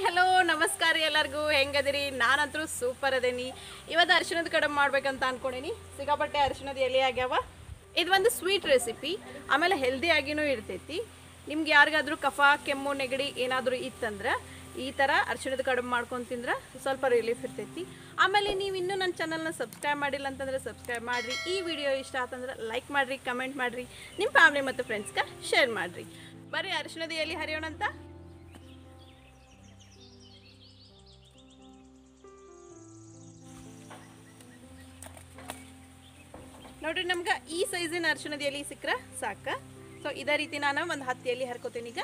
hello ನಮಸ್ಕಾರ ಎಲ್ಲರಿಗೂ ಹೆಂಗದಿರಿ ನಾನಂತರೂ super ಅದೇನಿ ಇವತ್ತು ಅರಿಶಿಣದ ಕಡುಬು ಮಾಡ್ಬೇಕಂತ ಅನ್ಕೊಂಡೀನಿ ಸಿಕ್ಕಾಪಟ್ಟೆ ಅರಿಶಿಣದ ಎಲೆ ಆಗ್ಯಾವ ಇದು ಒಂದು ಸ್ವೀಟ್ ರೆಸಿಪಿ ಆಮೇಲೆ ಹೆಲ್ದಿ ಆಗಿನೂ ಇರ್ತೈತಿ ನಿಮ್ಗೆ ಯಾರಿಗಾದ್ರೂ ಕಫ ಕೆಮ್ಮು ನೆಗಡಿ ಏನಾದರೂ ಇತ್ತಂದ್ರೆ ಈ ಥರ ಅರಿಶಿಣದ ಕಡುಬು ಮಾಡ್ಕೊಂಡು ತಿಂದ್ರೆ ಸ್ವಲ್ಪ ರಿಲೀಫ್ ಇರ್ತೈತಿ ಆಮೇಲೆ ನೀವು ಇನ್ನೂ ನನ್ನ ಚಾನಲ್ನ ಸಬ್ಸ್ಕ್ರೈಬ್ ಮಾಡಿಲ್ಲ ಅಂತಂದ್ರೆ ಸಬ್ಸ್ಕ್ರೈಬ್ ಮಾಡಿರಿ ಈ ವಿಡಿಯೋ ಇಷ್ಟ ಆತಂದ್ರೆ ಲೈಕ್ ಮಾಡಿರಿ ಕಮೆಂಟ್ ಮಾಡಿರಿ ನಿಮ್ಮ ಫ್ಯಾಮಿಲಿ ಮತ್ತು ಫ್ರೆಂಡ್ಸ್ಗೆ ಶೇರ್ ಮಾಡಿರಿ ಬರ್ರಿ ಅರಿಶಿಣದ ಎಲೆ ಹರಿಯೋಣಂತ ನೋಡ್ರಿ ನಮ್ಗೆ ಈ ಸೈಜಿನ ಅರಿಶಿಣದ ಎಲೆ ಸಿಕ್ಕರೆ ಸಾಕ ಸೊ ಇದೇ ರೀತಿ ನಾನು ಒಂದು ಹತ್ತು ಎಲೆ ಹರ್ಕೋತೀನಿ ಈಗ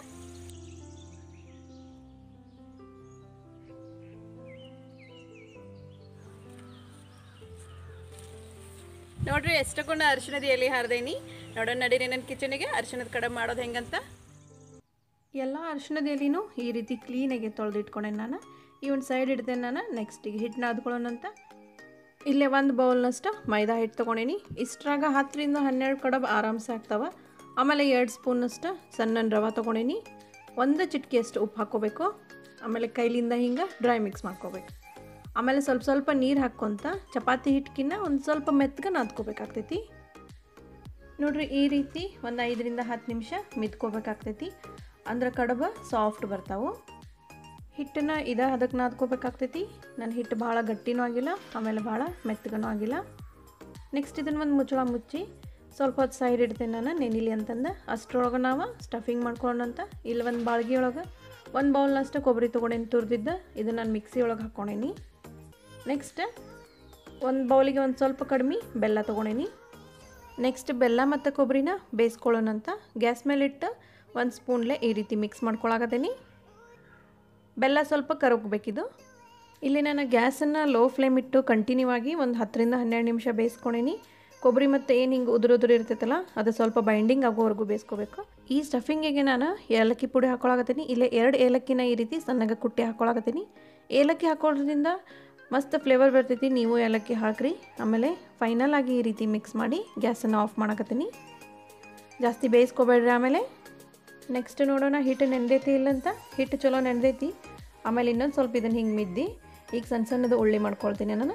ನೋಡ್ರಿ ಎಷ್ಟಕ್ಕೊಂದು ಅರಿಶಿಣದ ಎಲೆ ಹರಿದೇನಿ ನೋಡೋಣ ನಡೀರಿ ನನ್ನ ಕಿಚನಿಗೆ ಅರಿಶಿಣದ ಕಡುಬು ಮಾಡೋದು ಹೆಂಗಂತ ಎಲ್ಲ ಅರಿಶಿಣದ ಎಲೆನೂ ಈ ರೀತಿ ಕ್ಲೀನಾಗಿ ತೊಳೆದಿಟ್ಕೊಂಡೆ ನಾನು ಈ ಒಂದು ಸೈಡ್ ಇಡ್ತೇನೆ ನಾನು ನೆಕ್ಸ್ಟಿಗೆ ಹಿಟ್ಟು ನಾದ್ಕೊಳ್ಳೋಣಂತ ಇಲ್ಲೇ ಒಂದು ಬೌಲ್ನಷ್ಟು ಮೈದಾ ಹಿಟ್ಟು ತೊಗೊಂಡೀನಿ ಇಷ್ಟ್ರಾಗ ಹತ್ತರಿಂದ ಹನ್ನೆರಡು ಕಡಬ್ ಆರಾಮ್ಸೆ ಆಗ್ತಾವೆ ಆಮೇಲೆ ಎರಡು ಸ್ಪೂನಷ್ಟು ಸಣ್ಣ ರವೆ ತೊಗೊಂಡೀನಿ ಒಂದು ಚಿಟಿಕೆಯಷ್ಟು ಉಪ್ಪು ಹಾಕ್ಕೋಬೇಕು ಆಮೇಲೆ ಕೈಲಿಂದ ಹಿಂಗೆ ಡ್ರೈ ಮಿಕ್ಸ್ ಮಾಡ್ಕೋಬೇಕು ಆಮೇಲೆ ಸ್ವಲ್ಪ ಸ್ವಲ್ಪ ನೀರು ಹಾಕ್ಕೊತ ಚಪಾತಿ ಹಿಟ್ಕಿನ್ನ ಒಂದು ಸ್ವಲ್ಪ ಮೆತ್ತಗೆ ನಾದ್ಕೋಬೇಕಾಗ್ತೈತಿ ನೋಡ್ರಿ ಈ ರೀತಿ ಒಂದು ಐದರಿಂದ ಹತ್ತು ನಿಮಿಷ ಮಿದ್ಕೋಬೇಕಾಗ್ತೈತಿ ಅಂದ್ರೆ ಕಡುಬು ಸಾಫ್ಟ್ ಬರ್ತಾವೆ ಹಿಟ್ಟನ್ನು ಇದ ಅದಕ್ಕೆ ನಾದ್ಕೋಬೇಕಾಗ್ತೈತಿ ನನ್ನ ಹಿಟ್ಟು ಭಾಳ ಗಟ್ಟಿನೂ ಆಗಿಲ್ಲ ಆಮೇಲೆ ಭಾಳ ಮೆತ್ತಗನೂ ಆಗಿಲ್ಲ ನೆಕ್ಸ್ಟ್ ಇದನ್ನು ಒಂದು ಮುಚ್ಚಳ ಮುಚ್ಚಿ ಸ್ವಲ್ಪ ಹೊತ್ತು ಸೈಡ್ ಇಡ್ತೇನೆ ನಾನು ನೆನಿಲಿ ಅಂತಂದು ಅಷ್ಟರೊಳಗೆ ನಾವು ಸ್ಟಫಿಂಗ್ ಮಾಡ್ಕೊಳ್ಳೋಣಂತ ಇಲ್ಲಿ ಒಂದು ಬಾಳ್ಗಿ ಒಳಗೆ ಒಂದು ಬೌಲ್ನಷ್ಟು ಕೊಬ್ಬರಿ ತೊಗೊಂಡೇನಿ ತುರಿದಿದ್ದು ಇದು ನಾನು ಮಿಕ್ಸಿ ಒಳಗೆ ಹಾಕ್ಕೊಂಡೇನಿ ನೆಕ್ಸ್ಟ್ ಒಂದು ಬೌಲಿಗೆ ಒಂದು ಸ್ವಲ್ಪ ಕಡಿಮೆ ಬೆಲ್ಲ ತೊಗೊಂಡೇನಿ ನೆಕ್ಸ್ಟ್ ಬೆಲ್ಲ ಮತ್ತು ಕೊಬ್ಬರಿನ ಬೇಯಿಸ್ಕೊಳ್ಳೋಣಂತ ಗ್ಯಾಸ್ ಮೇಲಿಟ್ಟು ಒಂದು ಸ್ಪೂನ್ಲೆ ಈ ರೀತಿ ಮಿಕ್ಸ್ ಮಾಡ್ಕೊಳಕತ್ತೀನಿ ಬೆಲ್ಲ ಸ್ವಲ್ಪ ಕರಗಬೇಕಿದು ಇಲ್ಲಿ ನಾನು ಗ್ಯಾಸನ್ನು ಲೋ ಫ್ಲೇಮ್ ಇಟ್ಟು ಕಂಟಿನ್ಯೂ ಆಗಿ ಒಂದು ಹತ್ತರಿಂದ ಹನ್ನೆರಡು ನಿಮಿಷ ಬೇಯಿಸ್ಕೊಂಡೇನಿ ಕೊಬ್ಬರಿ ಮತ್ತು ಏನು ಹಿಂಗೆ ಉದುರು ಉದುರು ಇರ್ತೈತಲ್ಲ ಅದು ಸ್ವಲ್ಪ ಬೈಂಡಿಂಗ್ ಆಗೋವರೆಗೂ ಬೇಯಿಸ್ಕೋಬೇಕು ಈ ಸ್ಟಫಿಂಗಿಗೆ ನಾನು ಏಲಕ್ಕಿ ಪುಡಿ ಹಾಕೊಳಕತ್ತೀನಿ ಇಲ್ಲೇ ಎರಡು ಏಲಕ್ಕಿನ ಈ ರೀತಿ ಸಣ್ಣಗೆ ಕುಟ್ಟಿ ಹಾಕೊಳಕತ್ತೀನಿ ಏಲಕ್ಕಿ ಹಾಕೊಳ್ಳೋದ್ರಿಂದ ಮಸ್ತ್ ಫ್ಲೇವರ್ ಬರ್ತೈತಿ ನೀವು ಏಲಕ್ಕಿ ಹಾಕ್ರಿ ಆಮೇಲೆ ಫೈನಲ್ ಆಗಿ ಈ ರೀತಿ ಮಿಕ್ಸ್ ಮಾಡಿ ಗ್ಯಾಸನ್ನು ಆಫ್ ಮಾಡಕತ್ತೀನಿ ಜಾಸ್ತಿ ಬೇಯಿಸ್ಕೋಬೇಡ್ರಿ ಆಮೇಲೆ ನೆಕ್ಸ್ಟ್ ನೋಡೋಣ ಹಿಟ್ಟು ನೆನೆದೈತಿ ಇಲ್ಲಂತ ಹಿಟ್ಟು ಚಲೋ ನೆನೆದೈತಿ ಆಮೇಲೆ ಇನ್ನೊಂದು ಸ್ವಲ್ಪ ಇದನ್ನು ಹಿಂಗೆ ಮಿದ್ದಿ ಈಗ ಸಣ್ಣ ಸಣ್ಣದು ಉಳ್ಳಿ ಮಾಡ್ಕೊಳ್ತೀನಿ ನಾನು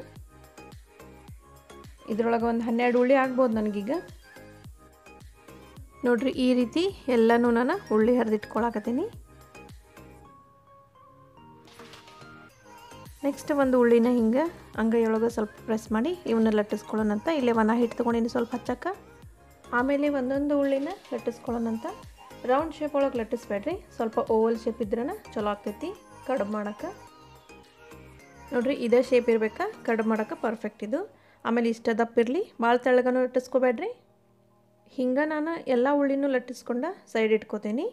ಇದ್ರೊಳಗೆ ಒಂದು ಹನ್ನೆರಡು ಉಳ್ಳಿ ಆಗ್ಬೋದು ನನಗೀಗ ನೋಡ್ರಿ ಈ ರೀತಿ ಎಲ್ಲನೂ ನಾನು ಉಳ್ಳಿ ಹರಿದಿಟ್ಕೊಳಕತ್ತೀನಿ ನೆಕ್ಸ್ಟ್ ಒಂದು ಉಳ್ಳಿನ ಹಿಂಗೆ ಅಂಗೈಯೊಳಗೆ ಸ್ವಲ್ಪ ಪ್ರೆಸ್ ಮಾಡಿ ಇವನ್ನ ಲಟ್ಟಿಸ್ಕೊಳ್ಳೋಣಂತ ಇಲ್ಲೇ ವನ ಹಿಟ್ಟು ತೊಗೊಂಡಿನಿ ಸ್ವಲ್ಪ ಹಚ್ಚಕ್ಕ ಆಮೇಲೆ ಒಂದೊಂದು ಉಳ್ಳಿನ ಲಟ್ಟಿಸ್ಕೊಳ್ಳೋಣಂತ ರೌಂಡ್ ಶೇಪ್ ಒಳಗೆ ಲಟ್ಟಿಸ್ಬೇಡ್ರಿ ಸ್ವಲ್ಪ ಓವಲ್ ಶೇಪ್ ಇದ್ರನ ಚಲೋ ಆಗ್ತೈತಿ ಕಡುಬು ಮಾಡೋಕೆ ನೋಡ್ರಿ ಇದೇ ಶೇಪ್ ಇರಬೇಕಾ ಕಡುಬು ಮಾಡೋಕೆ ಪರ್ಫೆಕ್ಟ್ ಇದು ಆಮೇಲೆ ಇಷ್ಟ ದಪ್ಪ ಇರಲಿ ಭಾಳ ತೆಳ್ಳಗನೂ ಲಟ್ಟಿಸ್ಕೋಬೇಡ್ರಿ ಹಿಂಗೆ ನಾನು ಎಲ್ಲ ಉಳ್ಳಿನೂ ಲಟ್ಟಿಸ್ಕೊಂಡು ಸೈಡ್ ಇಟ್ಕೋತೀನಿ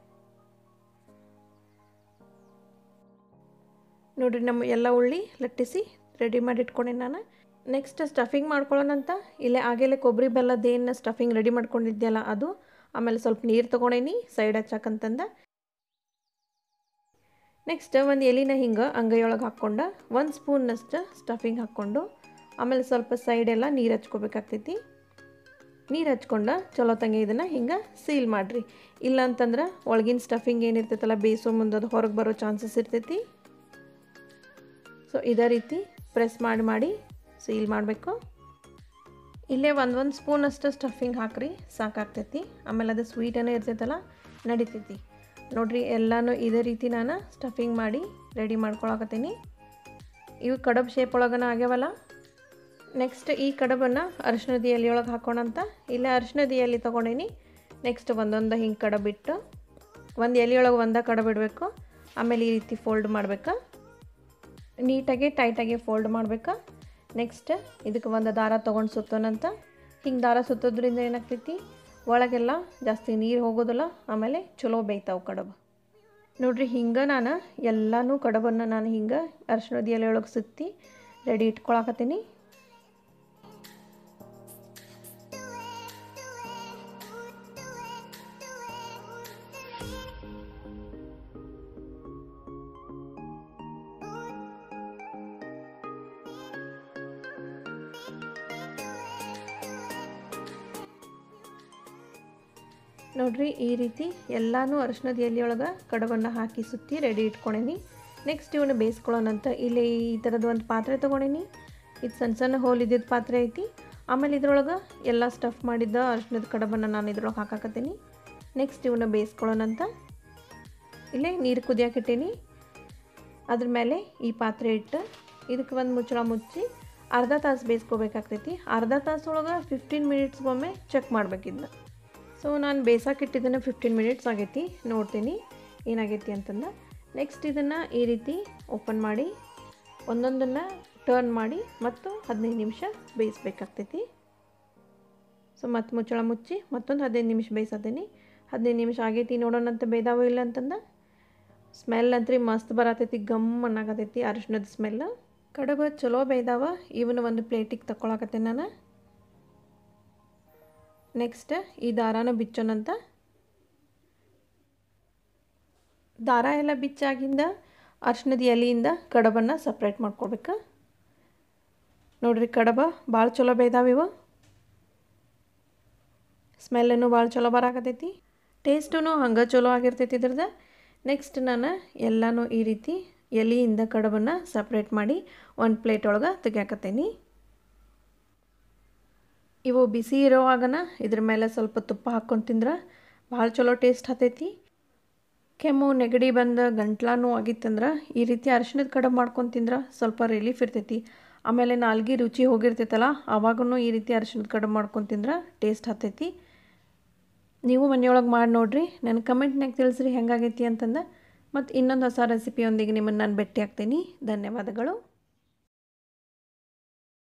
ನೋಡಿರಿ ನಮ್ಮ ಎಲ್ಲ ಉಳ್ಳಿ ಲಟ್ಟಿಸಿ ರೆಡಿ ಮಾಡಿ ಇಟ್ಕೊಂಡೆ ನಾನು ನೆಕ್ಸ್ಟ್ ಸ್ಟಫಿಂಗ್ ಮಾಡ್ಕೊಳ್ಳೋಣಂತ ಇಲ್ಲೇ ಆಗಲೇ ಕೊಬ್ಬರಿ ಬೆಲ್ಲದೇನು ಸ್ಟಫಿಂಗ್ ರೆಡಿ ಮಾಡ್ಕೊಂಡಿದ್ದೆಲ್ಲ ಅದು ಆಮೇಲೆ ಸ್ವಲ್ಪ ನೀರು ತೊಗೊಂಡೇನಿ ಸೈಡ್ ಹಚ್ಚಾಕಂತಂದ ನೆಕ್ಸ್ಟ್ ಒಂದು ಎಲಿನ ಹಿಂಗೆ ಅಂಗೈಯೊಳಗೆ ಹಾಕ್ಕೊಂಡು ಒಂದು ಸ್ಪೂನ್ನಷ್ಟು ಸ್ಟಫಿಂಗ್ ಹಾಕ್ಕೊಂಡು ಆಮೇಲೆ ಸ್ವಲ್ಪ ಸೈಡೆಲ್ಲ ನೀರು ಹಚ್ಕೋಬೇಕಾಗ್ತೈತಿ ನೀರು ಹಚ್ಕೊಂಡು ಚಲೋ ತಂಗೆ ಇದನ್ನು ಹಿಂಗೆ ಸೀಲ್ ಮಾಡಿರಿ ಇಲ್ಲ ಅಂತಂದ್ರೆ ಒಳಗಿನ ಸ್ಟಫಿಂಗ್ ಏನಿರ್ತೈತಲ್ಲ ಬೇಯಿಸೋ ಮುಂದೆ ಅದು ಹೊರಗೆ ಬರೋ ಚಾನ್ಸಸ್ ಇರ್ತೈತಿ ಸೊ ಇದೇ ರೀತಿ ಪ್ರೆಸ್ ಮಾಡಿ ಮಾಡಿ ಸೀಲ್ ಮಾಡಬೇಕು ಇಲ್ಲೇ ಒಂದು ಒಂದು ಸ್ಪೂನಷ್ಟು ಸ್ಟಫಿಂಗ್ ಹಾಕ್ರಿ ಸಾಕಾಗ್ತೈತಿ ಆಮೇಲೆ ಅದು ಸ್ವೀಟನೇ ಇರ್ತೈತಲ್ಲ ನಡಿತೈತಿ ನೋಡ್ರಿ ಎಲ್ಲನೂ ಇದೇ ರೀತಿ ನಾನು ಸ್ಟಫಿಂಗ್ ಮಾಡಿ ರೆಡಿ ಮಾಡ್ಕೊಳಕತ್ತೀನಿ ಇವು ಕಡಬ್ ಶೇಪ್ ಒಳಗನ ಆಗ್ಯಾವಲ್ಲ ನೆಕ್ಸ್ಟ್ ಈ ಕಡಬನ್ನು ಅರಿಶಿಣದ ಎಲೆಯೊಳಗೆ ಹಾಕೋಣಂತ ಇಲ್ಲೇ ಅರಿಶಿಣದ ಎಲೆ ತೊಗೊಂಡೀನಿ ನೆಕ್ಸ್ಟ್ ಒಂದೊಂದು ಹಿಂಗೆ ಕಡಬಿಟ್ಟು ಒಂದು ಎಲೆಯೊಳಗೆ ಒಂದೇ ಕಡಬಿಡಬೇಕು ಆಮೇಲೆ ಈ ರೀತಿ ಫೋಲ್ಡ್ ಮಾಡಬೇಕು ನೀಟಾಗಿ ಟೈಟಾಗಿ ಫೋಲ್ಡ್ ಮಾಡಬೇಕು ನೆಕ್ಸ್ಟ್ ಇದಕ್ಕೆ ಒಂದು ದಾರ ತೊಗೊಂಡು ಸುತ್ತೋಣಂತ ಹಿಂಗೆ ದಾರ ಸುತ್ತೋದ್ರಿಂದ ಏನಾಗ್ತೈತಿ ಒಳಗೆಲ್ಲ ಜಾಸ್ತಿ ನೀರು ಹೋಗೋದಿಲ್ಲ ಆಮೇಲೆ ಚಲೋ ಬೇಯ್ತಾವೆ ಕಡುಬು ನೋಡ್ರಿ ಹಿಂಗೆ ನಾನು ಎಲ್ಲನೂ ಕಡುಬನ್ನು ನಾನು ಹಿಂಗೆ ಅರಿಶಿಣದ ಎಲೆ ಒಳಗೆ ಸುತ್ತಿ ರೆಡಿ ಇಟ್ಕೊಳಕತ್ತೀನಿ ನೋಡ್ರಿ ಈ ರೀತಿ ಎಲ್ಲನೂ ಅರಿಶಿಣದ ಎಲೆಯೊಳಗೆ ಕಡಬನ್ನು ಹಾಕಿ ಸುತ್ತಿ ರೆಡಿ ಇಟ್ಕೊಂಡೇನಿ ನೆಕ್ಸ್ಟ್ ಇವನ್ನ ಬೇಯಿಸ್ಕೊಳ್ಳೋಣಂತ ಇಲ್ಲಿ ಈ ಥರದ್ದು ಒಂದು ಪಾತ್ರೆ ತೊಗೊಂಡೀನಿ ಇದು ಸಣ್ಣ ಸಣ್ಣ ಹೋಲ್ ಇದ್ದಿದ್ದ ಪಾತ್ರೆ ಐತಿ ಆಮೇಲೆ ಇದ್ರೊಳಗೆ ಎಲ್ಲ ಸ್ಟಫ್ ಮಾಡಿದ್ದ ಅರ್ಶಿಣದ ಕಡಬನ್ನು ನಾನು ಇದ್ರೊಳಗೆ ಹಾಕಾಕತ್ತೀನಿ ನೆಕ್ಸ್ಟ್ ಇವನ್ನ ಬೇಯಿಸ್ಕೊಳ್ಳೋಣಂತ ಇಲ್ಲೇ ನೀರು ಕುದಿಯಾಕಿಟ್ಟೀನಿ ಅದ್ರ ಮೇಲೆ ಈ ಪಾತ್ರೆ ಇಟ್ಟು ಇದಕ್ಕೆ ಒಂದು ಮುಚ್ಚಳ ಮುಚ್ಚಿ ಅರ್ಧ ತಾಸು ಬೇಯಿಸ್ಕೋಬೇಕಾಗ್ತೈತಿ ಅರ್ಧ ತಾಸೊಳಗೆ ಫಿಫ್ಟೀನ್ ಮಿನಿಟ್ಸ್ಗೊಮ್ಮೆ ಚೆಕ್ ಮಾಡ್ಬೇಕಿದ್ನ ಸೊ ನಾನು ಬೇಯಿಸಾಕಿಟ್ಟಿದ್ದನ್ನು ಫಿಫ್ಟೀನ್ ಮಿನಿಟ್ಸ್ ಆಗೈತಿ ನೋಡ್ತೀನಿ ಏನಾಗೈತಿ ಅಂತಂದು ನೆಕ್ಸ್ಟ್ ಇದನ್ನು ಈ ರೀತಿ ಓಪನ್ ಮಾಡಿ ಒಂದೊಂದನ್ನು ಟರ್ನ್ ಮಾಡಿ ಮತ್ತು ಹದಿನೈದು ನಿಮಿಷ ಬೇಯಿಸ್ಬೇಕಾಗ್ತೈತಿ ಸೊ ಮತ್ತೆ ಮುಚ್ಚಳ ಮುಚ್ಚಿ ಮತ್ತೊಂದು ಹದಿನೈದು ನಿಮಿಷ ಬೇಯಿಸತ್ತೀನಿ ಹದಿನೈದು ನಿಮಿಷ ಆಗೈತಿ ನೋಡೋಣಂತ ಬೇದಾವ ಇಲ್ಲ ಅಂತಂದು ಸ್ಮೆಲ್ ಅಂತ್ರಿ ಮಸ್ತ್ ಬರತೈತಿ ಗಮ್ ಅನ್ನಕತೈತಿ ಅರಿಶಿಣದ ಸ್ಮೆಲ್ ಕಡುಬು ಚಲೋ ಬೇಯ್ದಾವ ಇವನ್ನ ಒಂದು ಪ್ಲೇಟಿಗೆ ತಗೊಳಕತ್ತೆ ನಾನು ನೆಕ್ಸ್ಟ್ ಈ ದಾರಾನ ಬಿಚ್ಚೋಣಂತ ದಾರ ಎಲ್ಲ ಬಿಚ್ಚಾಗಿಂದ ಅರ್ಶಿಣದ ಎಲೆಯಿಂದ ಕಡಬನ್ನು ಸಪ್ರೇಟ್ ಮಾಡ್ಕೊಳ್ಬೇಕು ನೋಡ್ರಿ ಕಡಬ ಭಾಳ ಚಲೋ ಬೇಯ್ದಾವ ಇವು ಸ್ಮೆಲ್ಲನ್ನು ಭಾಳ ಚಲೋ ಬರಾಕತೈತಿ ಟೇಸ್ಟೂ ಹಂಗೆ ಚಲೋ ಆಗಿರ್ತೈತಿ ಇದ್ರದ್ದು ನೆಕ್ಸ್ಟ್ ನಾನು ಎಲ್ಲನೂ ಈ ರೀತಿ ಎಲೆಯಿಂದ ಕಡಬನ್ನು ಸಪ್ರೇಟ್ ಮಾಡಿ ಒಂದು ಪ್ಲೇಟ್ ಒಳಗೆ ತೆಗಿಯಾಕತ್ತೀನಿ ಇವು ಬಿಸಿ ಇರೋವಾಗನ ಇದ್ರ ಮೇಲೆ ಸ್ವಲ್ಪ ತುಪ್ಪ ಹಾಕ್ಕೊಂಡು ತಿಂದ್ರೆ ಭಾಳ ಚಲೋ ಟೇಸ್ಟ್ ಹತ್ತೈತಿ ಕೆಮ್ಮು ನೆಗಡಿ ಬಂದ ಗಂಟ್ಲಾನು ಆಗಿತ್ತಂದ್ರೆ ಈ ರೀತಿ ಅರಿಶಿಣದ ಕಡುಬು ಮಾಡ್ಕೊಂಡು ತಿಂದ್ರೆ ಸ್ವಲ್ಪ ರಿಲೀಫ್ ಇರ್ತೈತಿ ಆಮೇಲೆ ನಾಲ್ಗೆ ರುಚಿ ಹೋಗಿರ್ತೈತಲ್ಲ ಆವಾಗೂ ಈ ರೀತಿ ಅರಿಶಿಣದ ಕಡುಬು ಮಾಡ್ಕೊಂಡು ತಿಂದ್ರೆ ಟೇಸ್ಟ್ ಹತ್ತೈತಿ ನೀವು ಮನೆಯೊಳಗೆ ಮಾಡಿ ನೋಡ್ರಿ ನನ್ನ ಕಮೆಂಟ್ನಾಗ ತಿಳಿಸ್ರಿ ಹೆಂಗಾಗೈತಿ ಅಂತಂದು ಮತ್ತು ಇನ್ನೊಂದು ಹೊಸ ರೆಸಿಪಿಯೊಂದಿಗೆ ನಿಮ್ಮನ್ನು ನಾನು ಭೇಟಿ ಆಗ್ತೀನಿ ಧನ್ಯವಾದಗಳು